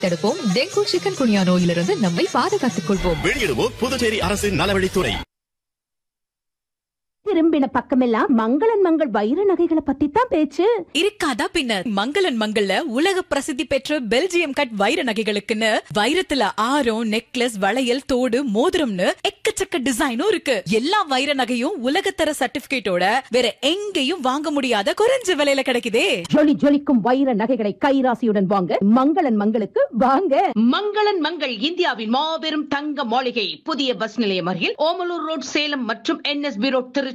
தடுப்போம் dengue chicken குனியா நோயிலிருந்து நம்மை பாதுகாத்துக் கொள்வோம் வெளியிடுவோர் புதுச்சேரி அரசின் நலவழித்துறை திரும்பின பக்கமெல்லாம் மங்களன் மங்கள் வைர நகைகளை பத்தி தான் பேச்சு இருக்காதா பின்ன மங்களன் மங்கள்ல உலக பிரசித்தி பெற்ற பெல்ஜியம் கட் வைர நகைகளுக்குன்னு வைரத்துல ஆரம் நெக்லஸ் வளையல் தோடு மோதிரம்னு எக்கச்சக்க டிசைனும் இருக்கு எல்லா வைர நகையும் உலகத்தர சர்டிபிகேட்டோட வேற எங்கேயும் வாங்க முடியாத குறைஞ்ச விலையில கிடைக்குதே ஜொலி ஜொலிக்கும் வைர நகைகளை கைராசியுடன் வாங்க மங்களன் மங்களுக்கு வாங்க மங்களன் மங்கள் இந்தியாவின் மாபெரும் தங்க மாளிகை புதிய பஸ் நிலையம் அருகில் ஓமலூர் ரோட் சேலம் மற்றும் என்எஸ்பி ரோட் திருச்சி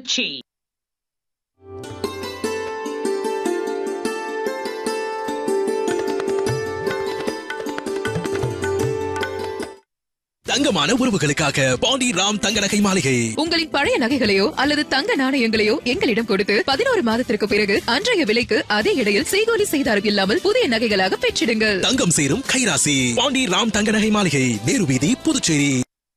தங்கமான உறவுகளுக்காக பாண்டி ராம் தங்க நகை மாளிகை உங்களின் பழைய நகைகளையோ அல்லது தங்க நாணயங்களையோ எங்களிடம் கொடுத்து பதினோரு மாதத்திற்கு பிறகு அன்றைய விலைக்கு அதே இடையில் செய்கூலி செய்தாரம் இல்லாமல் புதிய நகைகளாக பெற்றிடுங்கள் தங்கம் சேரும் கைராசி பாண்டி ராம் தங்க நகை மாளிகை நேரு வீதி புதுச்சேரி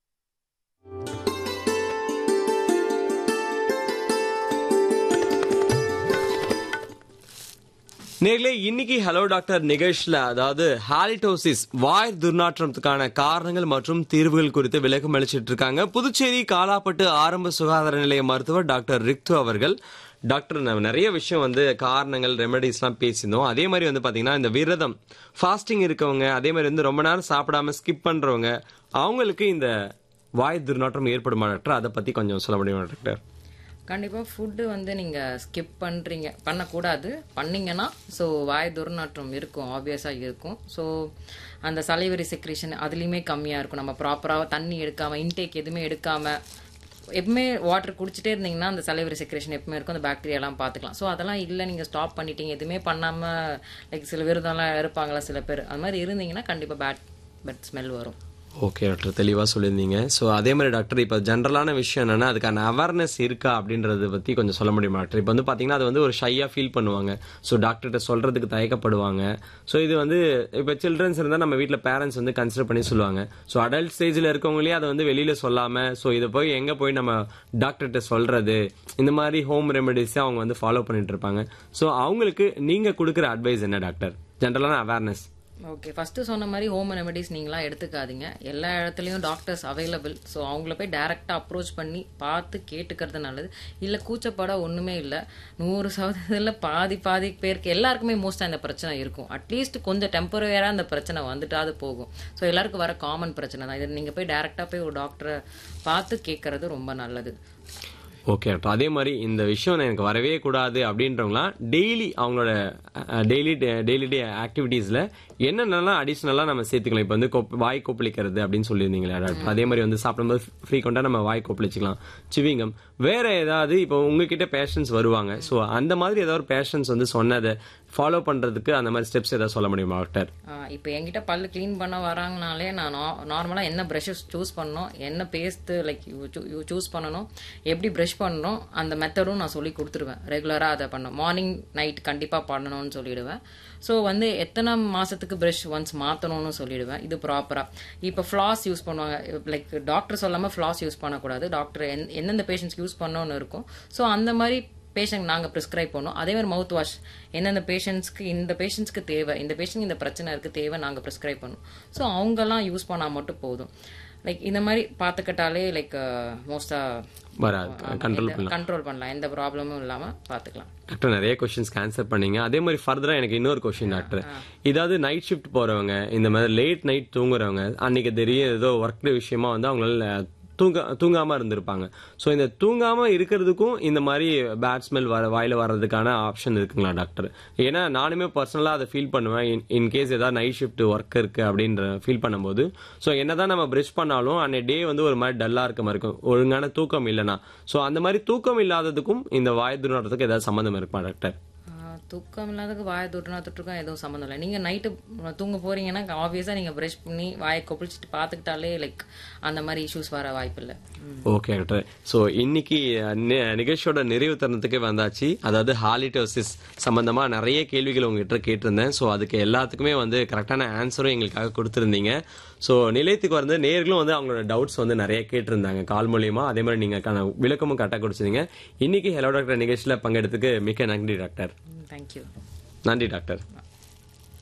நேர்களே இன்னைக்கு ஹலோ டாக்டர் நிகழ்ச்சியில் அதாவது ஹாலிடோசிஸ் வாய் துர்நாற்றத்துக்கான காரணங்கள் மற்றும் தீர்வுகள் குறித்து விளக்கம் அளிச்சிட்டு இருக்காங்க புதுச்சேரி காலாப்பட்டு ஆரம்ப சுகாதார நிலைய மருத்துவர் டாக்டர் ரிக்து அவர்கள் டாக்டர் நம்ம நிறைய விஷயம் வந்து காரணங்கள் ரெமெடிஸ்லாம் பேசியிருந்தோம் அதே மாதிரி வந்து பார்த்தீங்கன்னா இந்த விரதம் ஃபாஸ்டிங் இருக்கவங்க அதே மாதிரி வந்து ரொம்ப நேரம் சாப்பிடாம ஸ்கிப் பண்ணுறவங்க அவங்களுக்கு இந்த வாய் துர்நாற்றம் ஏற்படுமா டாக்டர் அதை பற்றி கொஞ்சம் சொல்ல முடியுமா டாக்டர் கண்டிப்பாக ஃபுட்டு வந்து நீங்கள் ஸ்கிப் பண்ணுறீங்க பண்ணக்கூடாது பண்ணீங்கன்னா ஸோ வாய் துர்நாற்றம் இருக்கும் ஆப்வியஸாக இருக்கும் ஸோ அந்த சலைவரி செக்ரேஷன் அதுலேயுமே கம்மியாக இருக்கும் நம்ம ப்ராப்பராக தண்ணி எடுக்காமல் இன்டேக் எதுவுமே எடுக்காமல் எப்பவுமே வாட்டர் குடிச்சிட்டே இருந்தீங்கன்னா அந்த சலைவரி செக்ரேஷன் எப்பவுமே இருக்கும் அந்த பாக்டீரியாலாம் பார்த்துக்கலாம் ஸோ அதெல்லாம் இல்லை நீங்கள் ஸ்டாப் பண்ணிட்டீங்க எதுவுமே பண்ணாமல் லைக் சில விரதம்லாம் இருப்பாங்களா சில பேர் அது மாதிரி இருந்தீங்கன்னா கண்டிப்பாக பேட் பட் ஸ்மெல் வரும் ஓகே டாக்டர் தெளிவாக சொல்லியிருந்தீங்க ஸோ அதே மாதிரி டாக்டர் இப்போ ஜென்ரலான விஷயம் என்னன்னா அதுக்கான அவேர்னஸ் இருக்கா அப்படின்றத பற்றி கொஞ்சம் சொல்ல முடியுமா டாக்டர் இப்போ வந்து பார்த்தீங்கன்னா அது வந்து ஒரு ஷையாக ஃபீல் பண்ணுவாங்க ஸோ டாக்டர்கிட்ட சொல்கிறதுக்கு தயக்கப்படுவாங்க ஸோ இது வந்து இப்போ சில்ட்ரன்ஸ் இருந்தால் நம்ம வீட்டில் பேரண்ட்ஸ் வந்து கன்சிடர் பண்ணி சொல்லுவாங்க ஸோ அடல்ட் ஸ்டேஜில் இருக்கவங்களே அதை வந்து வெளியில் சொல்லாமல் ஸோ இதை போய் எங்கே போய் நம்ம டாக்டர்கிட்ட சொல்கிறது இந்த மாதிரி ஹோம் ரெமெடிஸை அவங்க வந்து ஃபாலோ பண்ணிட்டு இருப்பாங்க ஸோ அவங்களுக்கு நீங்கள் கொடுக்குற அட்வைஸ் என்ன டாக்டர் ஜென்ரலான அவேர்னஸ் ஓகே ஃபஸ்ட்டு சொன்ன மாதிரி ஹோம் ரெமெடிஸ் நீங்களாம் எடுத்துக்காதீங்க எல்லா இடத்துலையும் டாக்டர்ஸ் அவைலபிள் ஸோ அவங்கள போய் டேரெக்டாக அப்ரோச் பண்ணி பார்த்து கேட்டுக்கிறது நல்லது இல்லை கூச்சப்பட ஒன்றுமே இல்லை நூறு சதவீதத்தில் பாதி பாதி பேருக்கு எல்லாருக்குமே மோஸ்ட்டாக இந்த பிரச்சனை இருக்கும் அட்லீஸ்ட் கொஞ்சம் டெம்பரரியாக அந்த பிரச்சனை வந்துட்டாது போகும் ஸோ எல்லாருக்கும் வர காமன் பிரச்சனை தான் இது நீங்கள் போய் டேரெக்டாக போய் ஒரு டாக்டரை பார்த்து கேட்கறது ரொம்ப நல்லது ஓகே டாக்டர் அதே மாதிரி இந்த விஷயம் எனக்கு வரவே கூடாது அப்படின்றவங்களாம் டெய்லி அவங்களோட டெய்லி டெய்லி டே ஆக்டிவிட்டீஸில் என்னென்னலாம் அடிஷ்னலாக நம்ம சேர்த்துக்கலாம் இப்போ வந்து கொப் வாய் கொப்பளிக்கிறது அப்படின்னு சொல்லியிருந்தீங்களா டாக்டர் அதே மாதிரி வந்து சாப்பிடும்போது ஃப்ரீக்வெண்ட்டாக நம்ம வாய் கொப்பளிச்சிக்கலாம் சிவிங்கம் வேற ஏதாவது இப்போ உங்ககிட்ட பேஷன்ஸ் வருவாங்க ஸோ அந்த மாதிரி ஏதாவது ஒரு பேஷன்ஸ் வந்து சொன்னதை ஃபாலோ பண்ணுறதுக்கு அந்த மாதிரி ஸ்டெப்ஸ் ஏதாவது சொல்ல முடியுமா டாக்டர் இப்போ என்கிட்ட பல்லு க்ளீன் பண்ண வராங்கனாலே நான் நார்மலாக என்ன ப்ரஷஸ் சூஸ் பண்ணணும் என்ன பேஸ்ட்டு லைக் சூஸ் பண்ணணும் எப்படி ப்ரஷ் பண்ணணும் அந்த மெத்தடும் நான் சொல்லி கொடுத்துருவேன் ரெகுலராக அதை பண்ணணும் மார்னிங் நைட் கண்டிப்பாக பண்ணணும்னு சொல்லிடுவேன் ஸோ வந்து எத்தனை மாதத்துக்கு ப்ரஷ் ஒன்ஸ் மாற்றணும்னு சொல்லிடுவேன் இது ப்ராப்பராக இப்போ ஃப்ளாஸ் யூஸ் பண்ணுவாங்க லைக் டாக்டர் சொல்லாமல் ஃப்ளாஸ் யூஸ் பண்ணக்கூடாது டாக்டர் எந் எந்தெந்த பேஷண்ட்ஸ்க்கு யூஸ் பண்ணணும்னு இருக்கும் ஸோ அந்த மாதிரி பேஷண்ட் நாங்கள் ப்ரிஸ்கிரைப் பண்ணோம் அதே மாதிரி மவுத் வாஷ் எந்தெந்த பேஷண்ட்ஸ்க்கு இந்த பேஷண்ட்ஸ்க்கு தேவை இந்த பேஷண்ட் இந்த பிரச்சனை இருக்குது தேவை நாங்கள் ப்ரிஸ்கிரைப் பண்ணோம் ஸோ அவங்கெல்லாம் யூஸ் பண்ணால் மட்டும் போதும் லைக் இந்த மாதிரி பார்த்துக்கிட்டாலே லைக் மோஸ்ட்டாக வராது கண்ட்ரோல் பண்ணலாம் கண்ட்ரோல் பண்ணலாம் எந்த ப்ராப்ளமும் இல்லாமல் பார்த்துக்கலாம் டாக்டர் நிறைய கொஸ்டின்ஸ்க்கு ஆன்சர் பண்ணீங்க அதே மாதிரி ஃபர்தரா எனக்கு இன்னொரு கொஸ்டின் டாக்டர் இதாவது நைட் ஷிஃப்ட் போறவங்க இந்த மாதிரி லேட் நைட் தூங்குறவங்க அன்னைக்கு தெரியும் ஏதோ ஒர்க் விஷயமா வந்து அவங்களால தூங்க தூங்காம இருந்திருப்பாங்க ஸோ இந்த தூங்காம இருக்கிறதுக்கும் இந்த மாதிரி பேட் ஸ்மெல் வர வாயில வர்றதுக்கான ஆப்ஷன் இருக்குங்களா டாக்டர் ஏன்னா நானுமே பர்சனலாக அதை ஃபீல் பண்ணுவேன் இன் கேஸ் ஏதாவது நைட் ஷிஃப்ட் ஒர்க் இருக்கு அப்படின்ற ஃபீல் பண்ணும்போது ஸோ என்னதான் நம்ம ப்ரெஷ் பண்ணாலும் அன்னை டே வந்து ஒரு மாதிரி டல்லா இருக்க மாதிரி இருக்கும் ஒழுங்கான தூக்கம் இல்லைனா ஸோ அந்த மாதிரி தூக்கம் இல்லாததுக்கும் இந்த வாய் துர்நாற்றத்துக்கு ஏதாவது சம்மந்தம் இருக்குமா டாக்டர் தூக்கம் இல்லாததுக்கு வாயை தொட்டுனா தொட்டுருக்கும் எதுவும் சம்மந்தம் இல்லை நீங்கள் நைட்டு தூங்க போறீங்கன்னா ஆப்வியஸாக நீங்கள் ப்ரஷ் பண்ணி வாயை கொப்பளிச்சுட்டு பார்த்துக்கிட்டாலே லைக் அந்த மாதிரி இஷ்யூஸ் வர வாய்ப்பு இல்லை ஓகே டாக்டர் ஸோ இன்னைக்கு நி- நிகழ்ச்சியோட நிறைவு தருணத்துக்கு வந்தாச்சு அதாவது ஹாலிடோசிஸ் சம்பந்தமா நிறைய கேள்விகள் உங்ககிட்ட கேட்டிருந்தேன் ஸோ அதுக்கு எல்லாத்துக்குமே வந்து கரெக்டான ஆன்சரும் எங்களுக்காக கொடுத்துருந்தீங்க ஸோ நிலையத்துக்கு வந்து நேர்களும் வந்து அவங்களோட டவுட்ஸ் வந்து நிறைய கேட்டிருந்தாங்க கால் மூலியமா அதே மாதிரி நீங்க க- விளக்கமும் கரெக்டாக கொடுத்துருந்தீங்க இன்னைக்கு ஹலோ டாக்டர் நிகழ்ச்சியில் பங்கெடுத்துக்கு மிக்க நன்றி டாக்டர் தேங்க்யூ நன்றி டாக்டர்